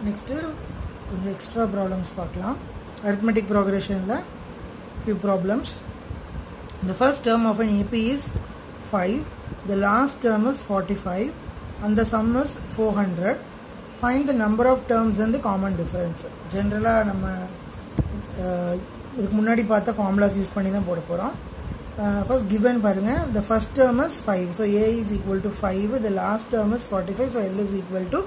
Next கொஞ்சம் extra problems பார்க்கலாம் arithmetic progressionல few problems the first term of an AP is 5 the last term is 45 and the sum is 400 find the number of terms and the common difference ஜென்ரலாக நம்ம அஹ், இதுக்கு முன்னாடி பார்த்த formulas use பண்ணி தான் போட போகிறோம் ஃபர்ஸ்ட் கிவன் பாருங்க the first term is 5 so a is equal to 5 the last term is 45 so l is equal to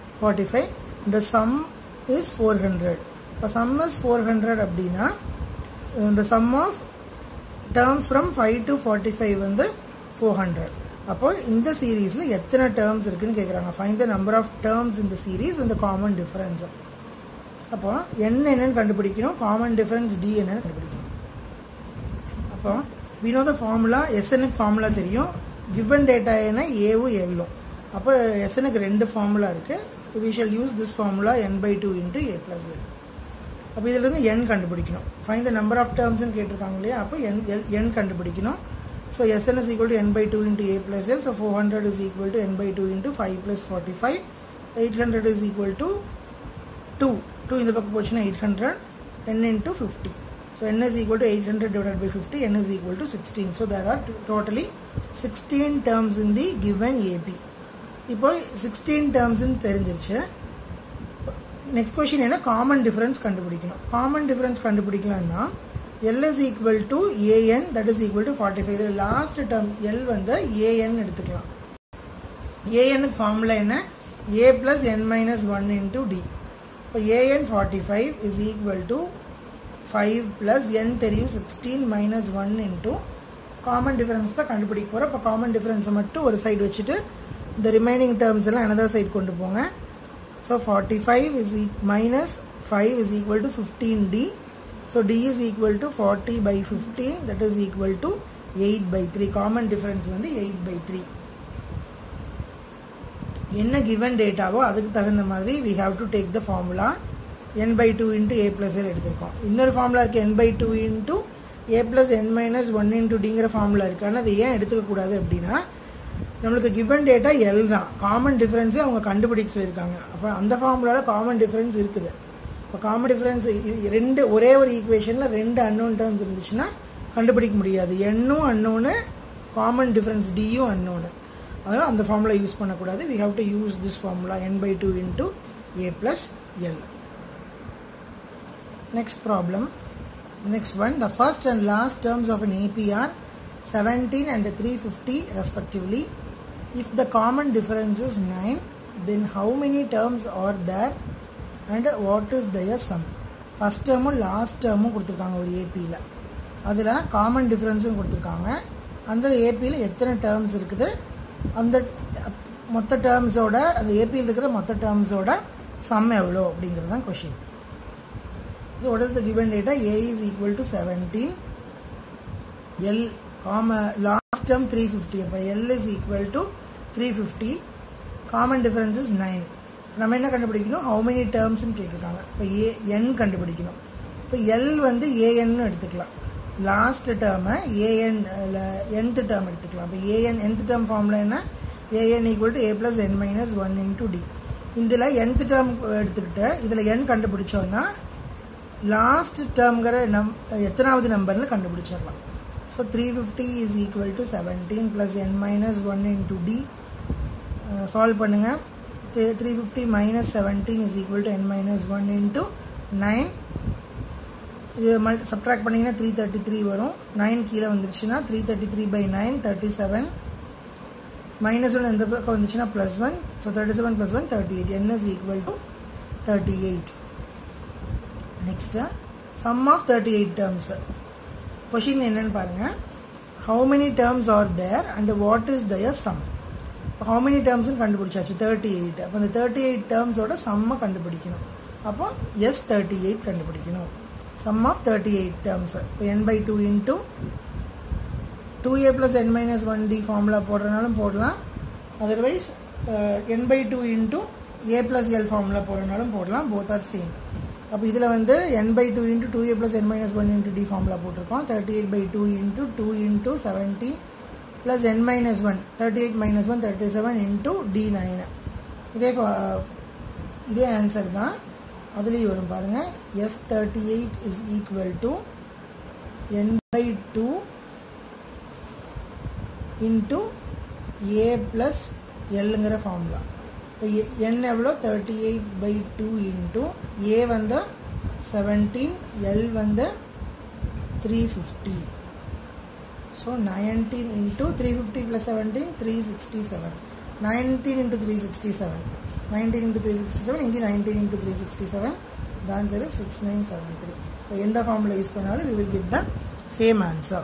45 the sum is 400 இப்போ sum is 400 அப்படின்னா the sum of terms from 5 to 45 வந்து 400 அப்போ இந்த சீரீஸ்ல எத்தனை terms இருக்குன்னு கேக்குறாங்க find the number of terms இந்த சீரீஸ் இந்த காமன் டிஃபரன்ஸ் அப்போ n என்னன்னு கண்டுபிடிக்கணும் காமன் டிஃபரன்ஸ் d என்னன்னு கண்டுபிடிக்கணும் அப்போ we know the formula SNக்கு ஃபார்முலா தெரியும் given டேட்டா என்ன ஏவும் எல்லும் அப்போ SNக்கு ரெண்டு ஃபார்முலா இருக்கு we shall use this formula n by 2 into a plus l அப்போ இதுல இருந்து n கண்டுபிடிக்கணும் ஃபைண்ட் த நம்பர் ஆஃப் டேர்ம்ஸ்னு கேட்டிருக்காங்க இல்லையா அப்போ n n கண்டுபிடிக்கணும் so S n is equal to n by two into a plus l so four hundred is equal to n by two into five plus forty five eight hundred is equal to two two இந்த பக்கம் போச்சுன்னா eight hundred n into fifty so n is equal to 800 divided by 50 n is equal to 16 so there are t- totally 16 terms in the given AP இப்போ 16 terms ன்னு தெரிஞ்சிருச்சு next question என்ன common difference கண்டுபிடிக்கணும் common difference கண்டுபிடிக்கலாம்னா l is equal to a n that is equal to forty five இதில் last term l வந்து a n எடுத்துக்கலாம் ஏஎனுக்கு ஃபார்முலா என்ன a plus n minus one into d இப்போ a n forty five is equal to five plus n தெரியும் sixteen minus one into common difference தான் கண்டுபிடிக்க போகிறோம் இப்போ காமன் டிஃபரன்ஸை மட்டும் ஒரு சைடு வச்சுட்டு இந்த ரிமைனிங் டேர்ம்ஸ் எல்லாம் another சைடு கொண்டு போங்க So 45 is e- minus 5 is equal to 15d. So d is equal to 40 by 15 that is equal to 8 by 3. Common difference வந்து 8 by 3. என்ன given டேட்டாவோ அதுக்கு தகுந்த மாதிரி we have to take the formula n by 2 into a plus l எடுத்திருக்கோம் இன்னொரு formula இருக்கு n by 2 into a plus n minus 1 into dங்கிற formula இருக்கு ஆனால் அது ஏன் எடுத்துக்க கூடாது அப்படின்னா நம்மளுக்கு கிவன் டேட்டா எல் தான் காமன் டிஃபரன்ஸே அவங்க கண்டுபிடிக்க சொல்லியிருக்காங்க அப்போ அந்த ஃபார்முலாவில் காமன் டிஃபரன்ஸ் இருக்குது இப்போ காமன் டிஃபரன்ஸ் ரெண்டு ஒரே ஒரு ஈக்குவேஷனில் ரெண்டு அன்னோன் டேர்ம்ஸ் இருந்துச்சுன்னா கண்டுபிடிக்க முடியாது எண்ணும் அன்னோனு காமன் டிஃபரன்ஸ் டியும் அன்னோனு அதனால் அந்த ஃபார்முலா யூஸ் பண்ணக்கூடாது we have to use this formula n by two into a plus l Next problem. Next one. The first and last terms of an AP are 17 and 350 respectively. If the common difference is 9, then how many terms are there and what is their sum? First டேர்மும் last டேர்மும் கொடுத்துருக்காங்க ஒரு ஏபியில் அதில் common டிஃப்ரென்ஸும் கொடுத்துருக்காங்க அந்த ஏபியில் எத்தனை terms இருக்குது அந்த மொத்த டேர்ம்ஸோட அந்த ஏபியில் இருக்கிற மொத்த டேர்ம்ஸோட சம் எவ்வளோ அப்படிங்கிறது தான் question So what is the given data? A is equal to 17. L, comma, last term 350. அப்போ L is equal to 350. Common difference is 9. நம்ம என்ன கண்டுபிடிக்கணும் how many terms னு கேட்டிருக்காங்க இப்போ ஏ n கண்டுபிடிக்கணும் இப்போ L வந்து an னு எடுத்துக்கலாம் லாஸ்ட் டேர்மை ஏஎன் nth டேர்ம் எடுத்துக்கலாம் இப்போ ஏஎன் nth டேர்ம் ஃபார்முலா என்ன a n equal to a plus n minus one into d இதில் nth டேர்ம் எடுத்துக்கிட்டு இதில் n கண்டுபிடிச்சோன்னா லாஸ்ட் டேர்ம்ங்கிற நம் எத்தனாவது நம்பர்னு கண்டுபிடிச்சிடலாம் so three fifty is equal to seventeen plus n minus one into d solve பண்ணுங்கள் three fifty minus seventeen is equal to n minus one into nine இது மல் சப்ட்ராக்ட் பண்ணிங்கன்னா த்ரீ தேர்ட்டி த்ரீ வரும் nine கீழே வந்துருச்சுன்னா three thirty three by nine thirty seven minus one எந்த பக்கம் வந்துச்சுன்னா plus one so thirty seven plus one thirty eight n is equal to thirty eight next sum of thirty eight terms question என்னன்னு பாருங்க how many terms are there and what is their sum how many டேர்ம்ஸ்னு கண்டுபிடிச்சாச்சு thirty eight அப்போ இந்த thirty eight டேர்ம்ஸோட சம்மை கண்டுபிடிக்கணும் அப்போ S thirty eight கண்டுபிடிக்கணும் sum of thirty eight terms இப்போ n by two into two a plus n minus one d formula போடுறனாலும் போடலாம் otherwise n by two into a plus l formula போடுறனாலும் போடலாம் both are same அப்போ இதில் வந்து n by two into two a plus n minus one into d formula போட்டிருக்கோம் thirty eight by two into two into seventeen plus n minus one thirty eight minus one thirty seven into d nine இதே இதே answer தான் அதுலேயும் வரும் பாருங்கள் S thirty eight is equal to n by two into a plus எல்லுங்கிற formula இப்போ n எவ்வளோ thirty eight by two into a வந்து செவன்டீன் எல் வந்து three fifty so nineteen into three fifty plus seventeen three sixty seven nineteen into three sixty seven nineteen into three sixty seven இங்கே nineteen into three sixty seven the answer is 6973 இப்போ எந்த formula use பண்ணாலும் we will get the same answer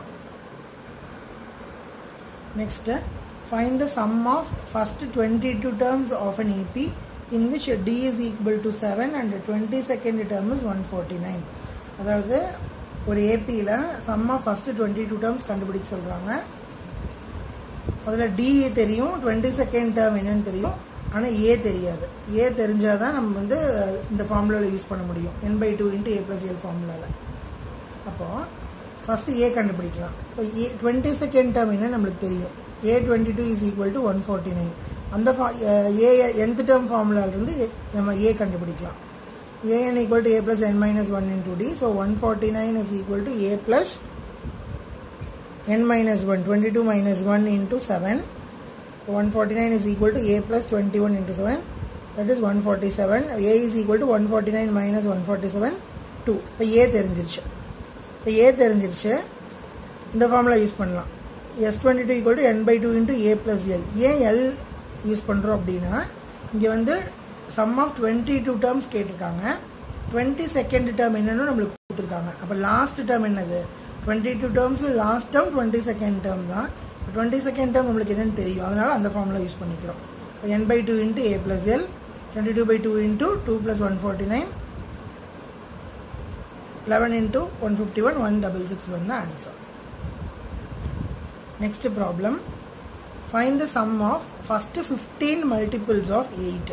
next find the sum of first 22 terms of an AP in which d is equal to 7 and 22nd term is 149 அதாவது ஒரு ஏபியில் sum of first twenty two terms கண்டுபிடிக்க சொல்கிறாங்க அதில் D தெரியும் twenty second term என்னன்னு தெரியும் ஆனால் ஏ தெரியாது ஏ தெரிஞ்சால் தான் நம்ம வந்து இந்த ஃபார்முலாவில் யூஸ் பண்ண முடியும் n by two into a plus l ஃபார்முலாவில் அப்போது ஃபஸ்ட்டு ஏ கண்டுபிடிக்கலாம் இப்போ ஏ டுவெண்ட்டி செகண்ட் டேர்ம் என்ன நம்மளுக்கு தெரியும் a twenty two is equal to one forty nine அந்த ஃபா ஏ என்த் டேர்ம் ஃபார்முலாவிலிருந்து நம்ம ஏ கண்டுபிடிக்கலாம் an equal to a plus n minus 1 into d so 149 is equal to a plus n minus 1 22 minus 1 into 7 149 is equal to a plus 21 into 7 that is 147 a is equal to 149 minus 147 2 இப்போ a தெரிஞ்சிருச்சு இப்போ a தெரிஞ்சிருச்சு இந்த formula use பண்ணலாம் S twenty two equal to n by two into a plus l ஏன் l use பண்ணுறோம் அப்படின்னா இங்கே வந்து sum of twenty two terms கேட்டிருக்காங்க டுவெண்ட்டி செகண்ட் டேர்ம் என்னன்னு நம்மளுக்கு கொடுத்துருக்காங்க அப்போ லாஸ்ட் டேர்ம் என்னது டுவெண்ட்டி டூ டேர்ம்ஸில் last term twenty second term தான் டுவெண்ட்டி செகண்ட் டேர்ம் நம்மளுக்கு என்னன்னு தெரியும் அதனால அந்த ஃபார்முலா யூஸ் பண்ணிக்கிறோம் இப்போ n by two into a plus L twenty two by two into two plus one forty nine eleven into one fifty one one double six வந்து answer next problem find the sum of first fifteen multiples of eight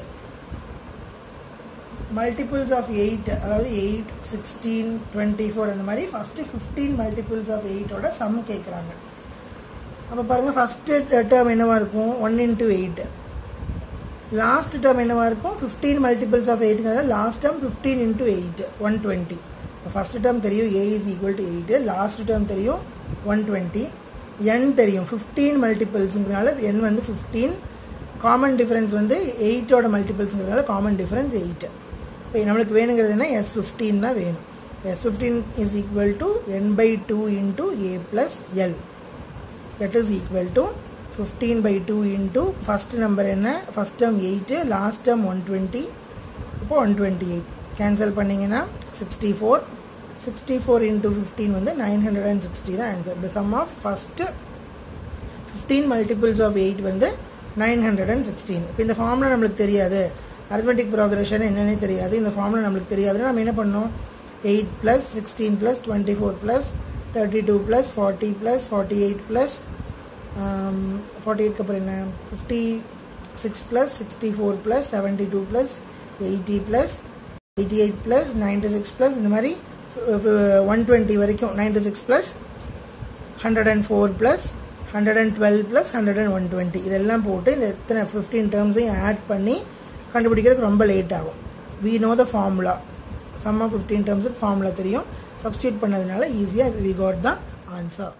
multiples of eight அதாவது eight sixteen twenty four அந்த மாதிரி first fifteen multiples of எயிட்டோட sum கேட்குறாங்க அப்போ பாருங்கள் first term என்னவா இருக்கும் one into eight last term என்னவா இருக்கும் ஃபிஃப்டீன் மல்டிபிள்ஸ் ஆஃப் எயிட்டுங்கிறத last term fifteen into eight one twenty first term தெரியும் a is equal to eight last term தெரியும் ஒன் டுவெண்ட்டி என் தெரியும் ஃபிஃப்டீன் மல்டிபிள்ஸுங்கிறனால என் வந்து ஃபிஃப்டீன் காமன் டிஃபரன்ஸ் வந்து எயிட்டோட மல்டிபிள்ஸுங்கிறதுனால காமன் டிஃபரன்ஸ் எயிட்டு இப்போ நம்மளுக்கு வேணுங்கிறது என்ன எஸ் ஃபிஃப்டீன் தான் வேணும் S fifteen is equal to n by two into a plus l that is equal to fifteen by two into first number என்ன first term eight last term one twenty இப்போ one twenty eight cancel பண்ணிங்கன்னா sixty four sixty four into fifteen வந்து nine hundred and sixty தான் answer the sum of first fifteen multiples of eight வந்து nine hundred and sixteen இப்போ இந்த formula நம்மளுக்கு தெரியாது arithmetic progression என்னன்னே தெரியாது இந்த ஃபார்முலா நம்மளுக்கு தெரியாதுன்னா நம்ம என்ன பண்ணோம் eight plus sixteen plus twenty four plus thirty two plus forty plus forty eight plus forty எயிட்க்கு அப்புறம் என்ன fifty six plus sixty four plus seventy two plus eighty plus eighty eight plus ninety six plus இந்த மாதிரி one twenty வரைக்கும் ninety six plus hundred and four plus hundred and twelve plus hundred and one twenty இதெல்லாம் போட்டு இந்த எத்தனை fifteen டேர்ம்ஸையும் add பண்ணி கண்டுபிடிக்கிறதுக்கு ரொம்ப லேட் ஆகும் we know the formula sum of fifteen டேர்ம்ஸுக்கு ஃபார்முலா தெரியும் சப்ஸ்டியூட் பண்ணதுனால ஈஸியாக we got the answer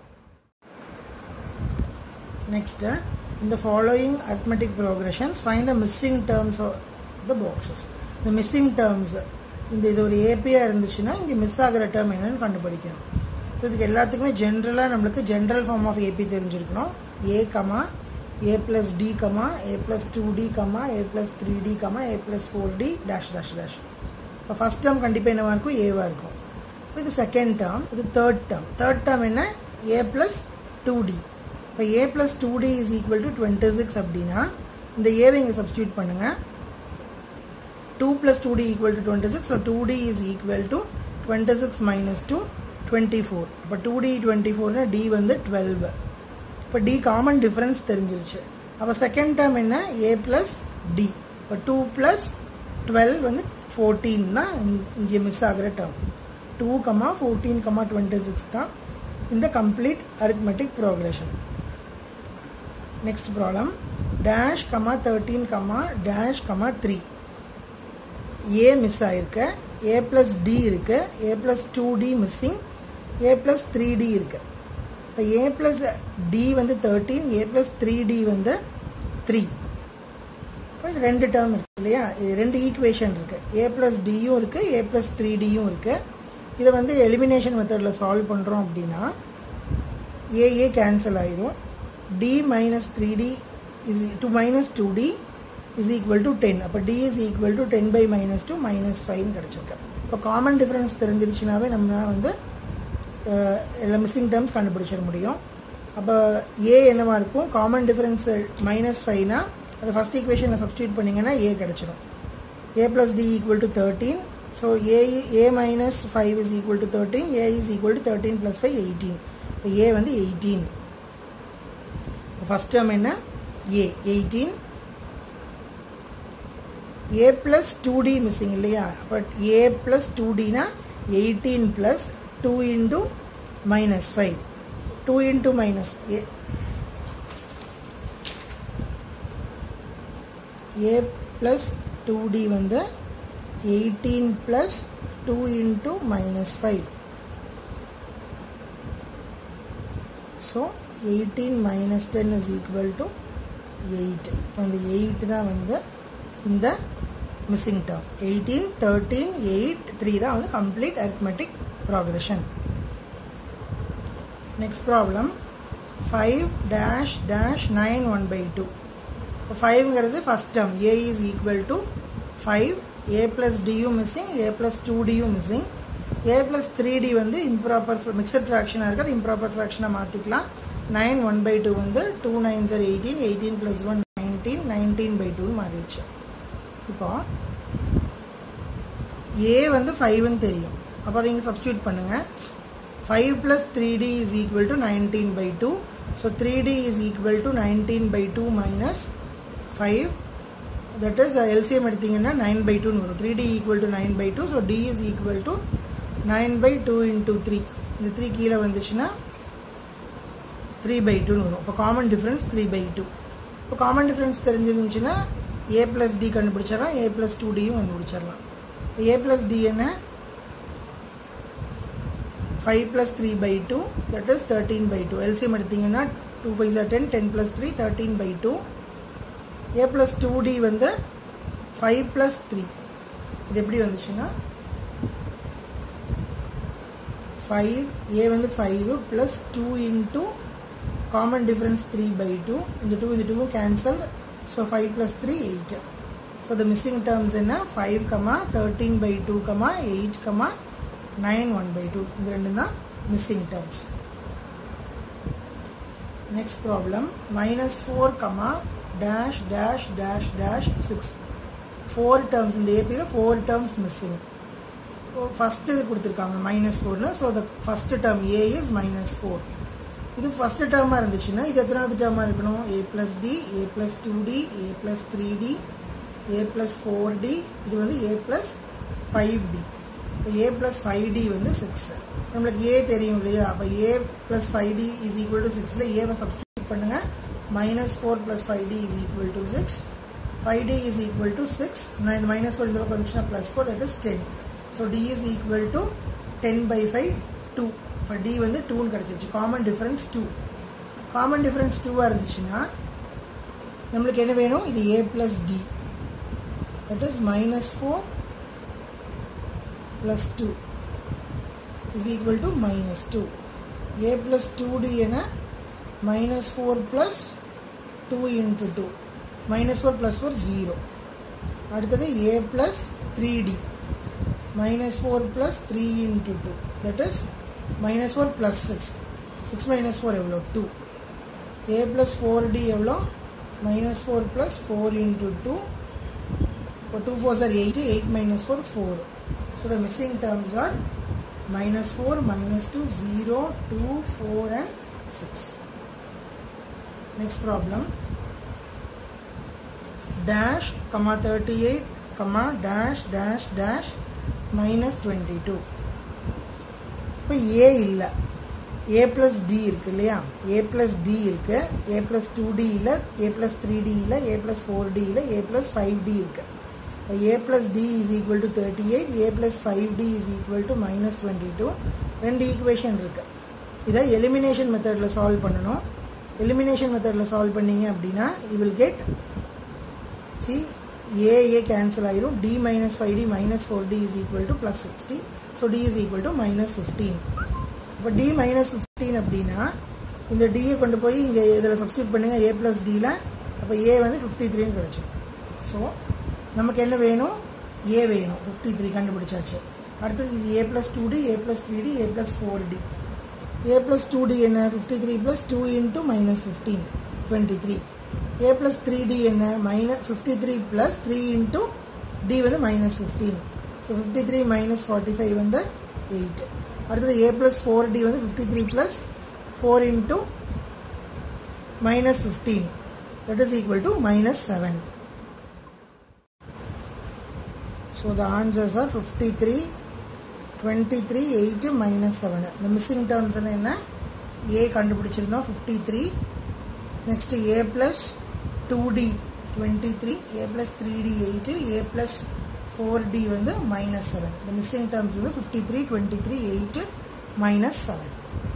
next இந்த following arithmetic progressions find the missing terms of the boxes இந்த மிஸ்ஸிங் டேர்ம்ஸ் இந்த இது ஒரு ஏபியாக இருந்துச்சுன்னா இங்கே மிஸ் ஆகிற டேர்ம் என்னன்னு கண்டுபிடிக்கணும் ஸோ இதுக்கு எல்லாத்துக்குமே ஜென்ரலாக நம்மளுக்கு ஜென்ரல் ஃபார்ம் ஆஃப் ஏபி தெரிஞ்சிருக்கணும் a comma a plus d comma a plus two d comma a plus three d comma a plus four d dash dash dash இப்போ ஃபஸ்ட் டேர்ம் கண்டிப்பாக என்னவாக இருக்கும் ஏவாக இருக்கும் இது செகண்ட் டேர்ம் இது third term third term என்ன a plus two d இப்போ a plus two d is equal to twenty six அப்படின்னா இந்த ஏவை இங்கே சப்ஸ்டியூட் பண்ணுங்கள் two plus two d equal to twenty six so two d is equal to twenty six minus two twenty four இப்போ two d twenty ஃபோர்னா d வந்து twelve இப்போ d common difference தெரிஞ்சிருச்சு அப்போ செகண்ட் டேர்ம் என்ன a plus d இப்போ two plus twelve வந்து fourteen தான் இங்கே மிஸ் ஆகிற term two comma fourteen comma twenty six தான் இந்த complete arithmetic progression next problem dash comma thirteen comma dash comma three a miss ஆயிருக்கு a plus D இருக்கு a plus two d missing a plus three d இருக்கு இப்போ a plus d வந்து thirteen a plus three d வந்து three இப்போ இது ரெண்டு term இருக்கு இல்லையா இது ரெண்டு ஈக்குவேஷன் இருக்கு ஏ ப்ளஸ் டியும் இருக்கு ஏ ப்ளஸ் த்ரீ டியும் இருக்கு இதை வந்து எலிமினேஷன் மெத்தடில் சால்வ் பண்ணுறோம் அப்படின்னா ஏஏ கேன்சல் ஆயிரும் d minus three d is two minus two d is equal to ten அப்போ d is equal to ten by minus two minus ஃபைவ்னு கிடச்சிருக்கு இப்போ காமன் டிஃப்ரென்ஸ் தெரிஞ்சிருச்சுனாவே நம்ம வந்து எல்லா மிஸ்ஸிங் டேர்ம்ஸ் கண்டுபிடிச்சிட முடியும் அப்போ ஏ என்னவா இருக்கும் காமன் டிஃபரன்ஸ் மைனஸ் ஃபைவ்னா அதை ஃபஸ்ட் ஈக்குவேஷனில் சப்ஸ்டியூட் பண்ணிங்கன்னா ஏ கிடச்சிடும் a plus d equal to thirteen so a a minus five is equal to thirteen a is equal to thirteen plus five eighteen இப்போ a வந்து எயிட்டீன் ஃபஸ்ட் டேர்ம் என்ன a eighteen a plus two d missing இல்லையா but a plus two டினா eighteen plus two into minus five two into minus a a plus two d வந்து eighteen plus two into minus five so eighteen minus ten is equal to eight இப்போ இந்த eight தான் வந்து இந்த missing term eighteen thirteen eight three தான் வந்து complete arithmetic progression next problem five dash dash nine one by two இப்போ ஃபைவ்ங்கிறது first term a is equal to five a plus டியும் மிஸ்ஸிங் ஏ ப்ளஸ் டூ டியும் missing a plus three d வந்து improper mixed ஃப்ராக்ஷனாக இருக்குது improper ஃப்ராக்ஷனாக மாற்றிக்கலாம் nine one by two வந்து two nine ஜர் eighteen eighteen plus one nineteen nineteen by டூன்னு மாறிடுச்சு இப்போ ஏ வந்து ஃபைவ்னு தெரியும் அப்போ அதை இங்கே சப்ஸ்டியூட் பண்ணுங்கள் five plus three d is equal to nineteen by two so three d is equal to nineteen by two minus five that is LCM எடுத்தீங்கன்னா நைன் பை டூன்னு வரும் three d equal to nine by two so d is equal to nine by two into three இந்த த்ரீ கீழே வந்துச்சுன்னா three by டூன்னு வரும் இப்போ common difference three by two இப்போ காமன் டிஃப்ரென்ஸ் தெரிஞ்சிருந்துச்சுன்னா ஏ ப்ளஸ் டி கண்டுபிடிச்சிடலாம் ஏ ப்ளஸ் டூ டியும் கண்டுபிடிச்சிடலாம் ஏ ப்ளஸ் டி என்ன five plus three by two that is thirteen by two LCM எடுத்தீங்கன்னா two five are ten ten plus three thirteen by two a plus two d வந்து five plus three இது எப்படி வந்துச்சுன்னா five a வந்து five plus two into common difference three by two இந்த two இந்த டூவும் cancel so five plus three eight so the missing terms என்ன five comma thirteen by two comma eight comma nine one by two இந்த ரெண்டு தான் missing terms next problem minus four comma dash dash dash dash six four terms இந்த ஏபியில் four terms missing first இது கொடுத்துருக்காங்க minus ஃபோர்னு so the first term a is minus four இது first டேர்மாக இருந்துச்சுன்னா இது எத்தனாவது டேர்மாக இருக்கணும் a plus d a plus two d a plus three d a plus four D இது வந்து ஏ ப்ளஸ் ஃபைவ் டி இப்போ ஏ ப்ளஸ் ஃபைவ் டி வந்து சிக்ஸ் நம்மளுக்கு ஏ தெரியும் இல்லையா அப்போ a plus five d is equal to சிக்ஸில் ஏவை சப்ஸ்டியூட் பண்ணுங்கள் minus four plus five d is equal to six five d is equal to six நான் இந்த மைனஸ் ஃபோர் இந்த பக்கம் வந்துச்சுன்னா plus four that is ten so d is equal to ten by five two இப்போ d வந்து டூன்னு கிடச்சிருச்சு common difference two common difference டூவாக இருந்துச்சுன்னா நம்மளுக்கு என்ன வேணும் இது a plus d that is minus four plus two is equal to minus two a plus two d என minus four plus two into two minus four plus four zero அடுத்தது a plus three d minus 4 plus 3 into 2 that is minus 4 plus 6 6 minus 4 எவ்வளோ 2 a plus 4d எவ்வளோ minus 4 plus 4 into 2 இப்போ 2 4s are 8 8 minus 4 4 so the missing terms are minus 4 minus 2 0 2 4 and 6 next problem dash comma 38 comma dash dash dash minus twenty two இப்போ a இல்லை ஏ plus D இருக்கு இல்லையா ஏ plus D இருக்கு a plus two D இல்லை ஏ plus three D இல்லை ஏ plus four D இல்லை ஏ plus five d இருக்கு a plus d is equal to thirty eight a plus five d is equal to minus twenty two ரெண்டு equation இருக்குது இதை elimination மெத்தடில் solve பண்ணணும் elimination மெத்தடில் solve பண்ணீங்க அப்படின்னா you will get see a a cancel ஆயிரும் d minus five d minus four d is equal to plus sixty so d is equal to minus fifteen இப்போ d minus fifteen அப்படின்னா இந்த டியை கொண்டு போய் இங்கே இதில் சப்ஸ்டியூட் பண்ணுங்க ஏ ப்ளஸ் டியில் அப்போ ஏ வந்து ஃபிஃப்டி த்ரீன்னு கிடச்சிடும் ஸோ நமக்கு என்ன வேணும் ஏ வேணும் ஃபிஃப்டி த்ரீ கண்டுபிடிச்சாச்சு அடுத்தது a plus two d a plus three d a plus four d a plus two d என்ன fifty three plus two into minus fifteen twenty three a plus three d என்ன minus fifty three plus three into d வந்து minus fifteen so fifty three minus forty five வந்து eight அடுத்தது a plus four d வந்து fifty three plus four into minus fifteen that is equal to minus seven so the answers are fifty three twenty three eight minus seven இந்த missing terms எல்லாம் என்ன ஏ கண்டுபிடிச்சிருந்தோம் fifty three next a plus two d twenty three a plus three d eight a plus four d வந்து minus seven இந்த missing terms வந்து fifty three twenty three eight minus seven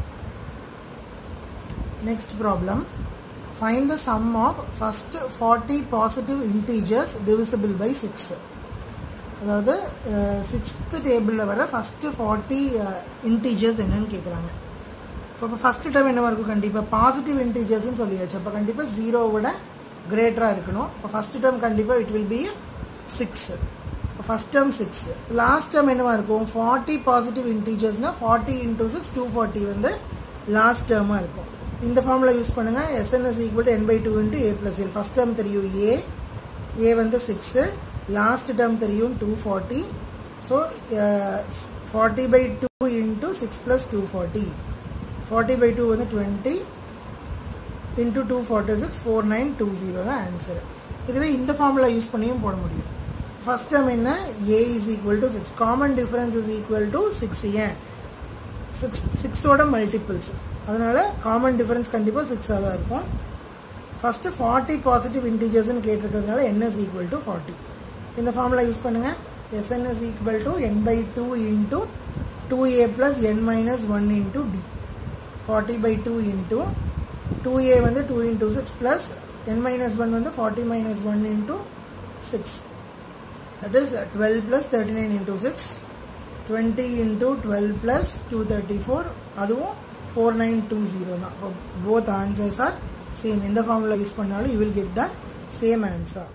next problem find the sum of first forty positive integers divisible by six அதாவது sixth டேபிளில் வர first forty integers என்னன்னு கேட்குறாங்க இப்போ first time என்னவா இருக்கும் கண்டிப்பாக பாசிட்டிவ் இன்டீஜர்ஸ்னு சொல்லியாச்சு அப்போ கண்டிப்பாக ஜீரோவோட கிரேட்டராக இருக்கணும் இப்போ ஃபஸ்ட்டு டேர்ம் கண்டிப்பாக இட் வில் பி சிக்ஸ் இப்போ first term six last term என்னவா இருக்கும் ஃபார்ட்டி பாசிட்டிவ் இன்டீஜர்ஸ்னால் forty into six two forty வந்து லாஸ்ட் டேர்மாக இருக்கும் இந்த ஃபார்மில் யூஸ் பண்ணுங்கள் S n is equal to n by two into a plus l first term தெரியும் ஏ ஏ வந்து சிக்ஸு லாஸ்ட் டேர்ம் தெரியும் two forty so forty by two into six plus two forty forty by two வந்து twenty into two forty six four nine two zero தான் answer இதுவே இந்த formula use பண்ணியும் போட முடியும் first term என்ன a is equal to six common difference is equal to six ஏன் six சிக்ஸோட மல்டிபிள்ஸ் அதனால காமன் டிஃபரன்ஸ் கண்டிப்பாக சிக்ஸாக தான் இருக்கும் ஃபஸ்ட்டு ஃபார்ட்டி பாசிட்டிவ் இன்டீஜர்ஸ்னு கேட்டிருக்கிறதுனால n is equal to forty இந்த ஃபார்முலா யூஸ் பண்ணுங்கள் S n is equal to n by two into two a plus n minus one into d forty by two into two a வந்து two into six plus n minus one வந்து forty minus one into six that is twelve plus thirty nine into six twenty into twelve plus two thirty four அதுவும் four nine two zero தான் இப்போ both answers are same எந்த formula use பண்ணாலும் you will get the same answer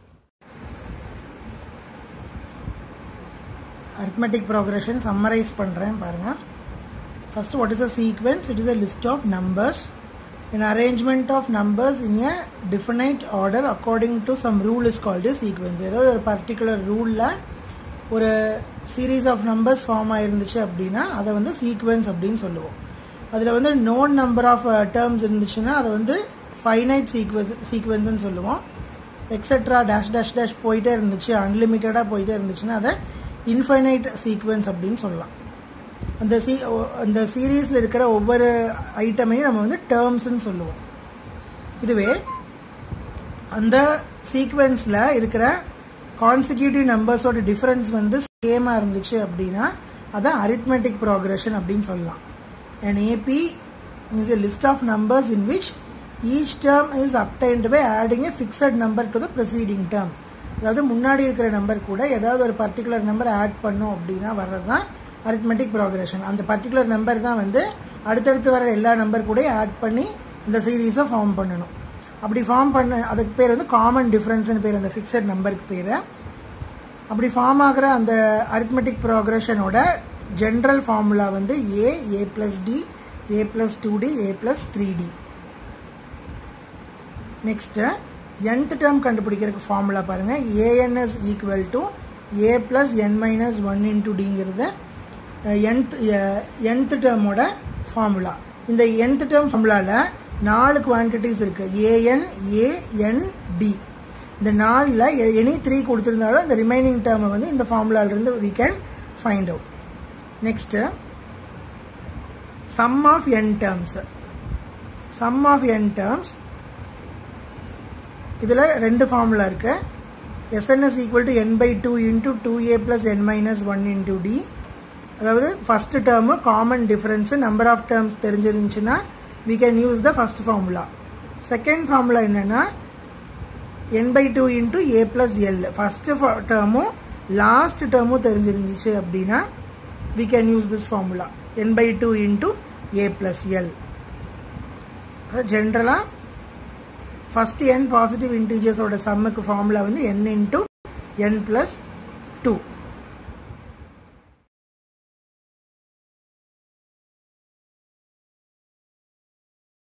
arithmetic progression summarize பண்ணுறேன் பாருங்கள் first what is a sequence it is a list of numbers an arrangement of numbers in a definite order according to some rule is called a sequence ஏதாவது ஒரு particular ரூலில் ஒரு series of numbers form ஆயிருந்துச்சு அப்படின்னா அதை வந்து sequence அப்படின்னு சொல்லுவோம் அதில் வந்து நோன் நம்பர் ஆஃப் டேர்ம்ஸ் இருந்துச்சுன்னா அதை வந்து ஃபைனைட் சீக்வன்ஸ் சீக்வன்ஸ்னு சொல்லுவோம் எக்ஸட்ரா டேஷ் டேஷ் டேஷ் போயிட்டே இருந்துச்சு அன்லிமிட்டடாக போயிட்டே இருந்துச்சுன்னா அதை இன்ஃபைனைட் சீக்வன்ஸ் அப்படின்னு சொல்லலாம் அந்த சீ அந்த சீரீஸில் இருக்கிற ஒவ்வொரு ஐட்டமையும் நம்ம வந்து டேர்ம்ஸ்ன்னு சொல்லுவோம் இதுவே அந்த சீக்வன்ஸில் இருக்கிற கான்சிக்யூட்டிவ் நம்பர்ஸோட டிஃப்ரென்ஸ் வந்து சேமாக இருந்துச்சு அப்படின்னா அதான் அரித்மெட்டிக் ப்ராக்ரஷன் அப்படின்னு சொல்லலாம் and AP is a list of numbers in which each term is obtained by adding a fixed number to the proceeding term அதாவது முன்னாடி இருக்கிற நம்பர் கூட ஏதாவது ஒரு பர்டிகுலர் நம்பர் ஆட் பண்ணோம் அப்படின்னா வர்றது தான் அரித்மெட்டிக் ப்ராக்ரஷன் அந்த பர்டிகுலர் நம்பர் தான் வந்து அடுத்தடுத்து வர எல்லா நம்பர் கூட ஆட் பண்ணி இந்த சீரீஸை ஃபார்ம் பண்ணணும் அப்படி ஃபார்ம் பண்ண அதுக்கு பேர் வந்து காமன் டிஃப்ரென்ஸ்னு பேர் அந்த ஃபிக்ஸட் நம்பருக்கு பேர் அப்படி ஃபார்ம் ஆகிற அந்த அரித்மெட்டிக் ப்ராக்ரஷனோட ஜென்ரல் ஃபார்முலா வந்து a a plus d a plus two d a plus three d next nth term கண்டுபிடிக்கிறதுக்கு ஃபார்முலா பாருங்கள் a n is equal to a plus n minus one into டிங்கிறது nth nth டேர்மோட formula இந்த nth term ஃபார்முலாவில் நாலு quantities இருக்குது AN AN D இந்த நாலில் எனி த்ரீ கொடுத்துருந்தாலும் இந்த ரிமைனிங் டேர்மை வந்து இந்த ஃபார்முலாவிலிருந்து we can find out next sum of n terms sum of n terms இதில் ரெண்டு ஃபார்முலா இருக்கு S n is equal to n by two into two a plus n minus one into d அதாவது first term common difference number of terms தெரிஞ்சிருந்துச்சுன்னா we can use the first formula second formula என்னன்னா n by two into a plus l first டேர்மும் last டேர்மும் தெரிஞ்சிருந்துச்சு அப்படின்னா we can use this formula n by two into a plus l ஜென்ரலாக first n positive இன்டீஜர்ஸோட சம்முக்கு formula வந்து n into n plus two